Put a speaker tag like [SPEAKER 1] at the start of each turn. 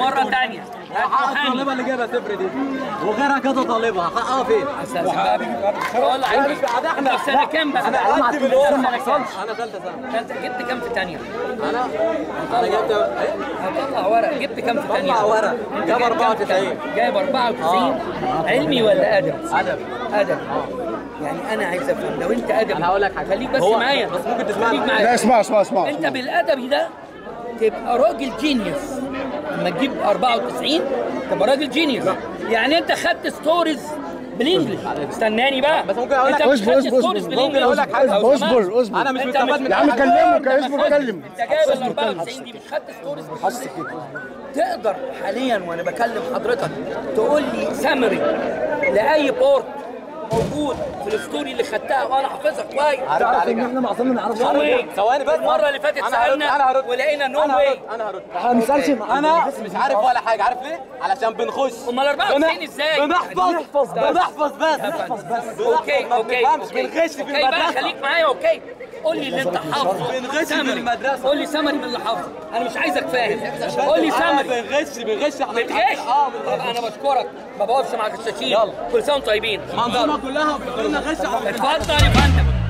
[SPEAKER 1] مره ثانيه
[SPEAKER 2] حق الطالبه اللي جايبه صفر دي وغيرها كذا طالبه حقها فين؟
[SPEAKER 1] والله عندي انت في سنه كام بقى؟
[SPEAKER 2] انا قعدت من الاول ما
[SPEAKER 1] سنة كام؟
[SPEAKER 2] حصلش انا ثالثه سنه
[SPEAKER 1] انت جبت كام في ثانيه؟
[SPEAKER 2] انا انا جبت ايه؟
[SPEAKER 1] هطلع ورق جبت كام في ثانيه؟
[SPEAKER 2] طلع ورق.
[SPEAKER 1] انت
[SPEAKER 2] جاب
[SPEAKER 1] جايب كام في
[SPEAKER 2] 94.
[SPEAKER 1] تانية؟ جايب 94 علمي ولا ادب؟
[SPEAKER 2] ادب
[SPEAKER 1] ادب يعني انا عايز افهم لو انت ادبي
[SPEAKER 2] أنا هقول لك حاجة.
[SPEAKER 1] خليك بس
[SPEAKER 2] هو-
[SPEAKER 1] معايا
[SPEAKER 2] بس ممكن تسمعني.
[SPEAKER 1] خليك
[SPEAKER 3] لا
[SPEAKER 1] معايا
[SPEAKER 3] اسمع اسمع اسمع
[SPEAKER 1] انت بالادبي ده تبقى راجل جينيوس لما تجيب 94 تبقى راجل جينيوس يعني انت خدت ستوريز بالانجلش استناني بقى
[SPEAKER 2] بس ممكن أقول
[SPEAKER 1] انت
[SPEAKER 2] لك-
[SPEAKER 1] مش
[SPEAKER 3] اصبر
[SPEAKER 1] خدت
[SPEAKER 3] اصبر
[SPEAKER 1] ستوريز
[SPEAKER 3] اصبر
[SPEAKER 1] بالانجلش
[SPEAKER 2] ممكن أقول لك حاجة.
[SPEAKER 1] لو
[SPEAKER 3] اصبر
[SPEAKER 1] سمحت.
[SPEAKER 3] اصبر
[SPEAKER 2] انا مش
[SPEAKER 1] انت
[SPEAKER 2] مستفاد من
[SPEAKER 3] يا عم
[SPEAKER 2] حاجة.
[SPEAKER 3] كلمك يا اسمه اتكلم
[SPEAKER 1] انت جايب ال 94 دي مش خدت ستوريز تقدر حاليا وانا بكلم حضرتك تقول لي سمري لاي بورت موجود في الستوري اللي خدتها وانا حافظها كويس
[SPEAKER 2] عارف عليك احنا
[SPEAKER 4] معظمنا ما نعرفش
[SPEAKER 1] نو واي
[SPEAKER 2] ثواني بس
[SPEAKER 1] المره اللي فاتت
[SPEAKER 2] أنا هرد-
[SPEAKER 1] سالنا
[SPEAKER 2] أنا هرد.
[SPEAKER 1] ولقينا نو
[SPEAKER 2] انا
[SPEAKER 1] واي
[SPEAKER 2] هرد انا هرد
[SPEAKER 4] احنا ما بنسالش
[SPEAKER 2] انا مش عارف ولا حاجه عارف ليه؟ علشان بنخش
[SPEAKER 1] امال 94
[SPEAKER 2] بن-
[SPEAKER 1] ازاي؟
[SPEAKER 2] بنحفظ
[SPEAKER 4] بنحفظ بس.
[SPEAKER 2] بنحفظ بس بنحفظ بس
[SPEAKER 1] اوكي
[SPEAKER 2] ما
[SPEAKER 1] اوكي
[SPEAKER 2] بنفهمش
[SPEAKER 1] اوكي
[SPEAKER 2] بنغش في
[SPEAKER 1] اوكي بقى
[SPEAKER 2] المدرسه
[SPEAKER 1] خليك معايا اوكي قول لي اللي انت حافظه
[SPEAKER 2] بنغش في
[SPEAKER 1] سمري.
[SPEAKER 2] المدرسة.
[SPEAKER 1] قول لي سمري من اللي حافظه انا مش عايزك فاهم قول لي
[SPEAKER 2] آه،
[SPEAKER 1] سمري
[SPEAKER 2] بنغش بنغش احنا
[SPEAKER 1] بتغش
[SPEAKER 2] اه
[SPEAKER 1] طب انا بشكرك ما بقفش مع الغشاشين
[SPEAKER 2] يلا.
[SPEAKER 1] كل سنه وانتم طيبين
[SPEAKER 2] منظومه كلها بتقول لنا غش على
[SPEAKER 1] اتفضل يا فندم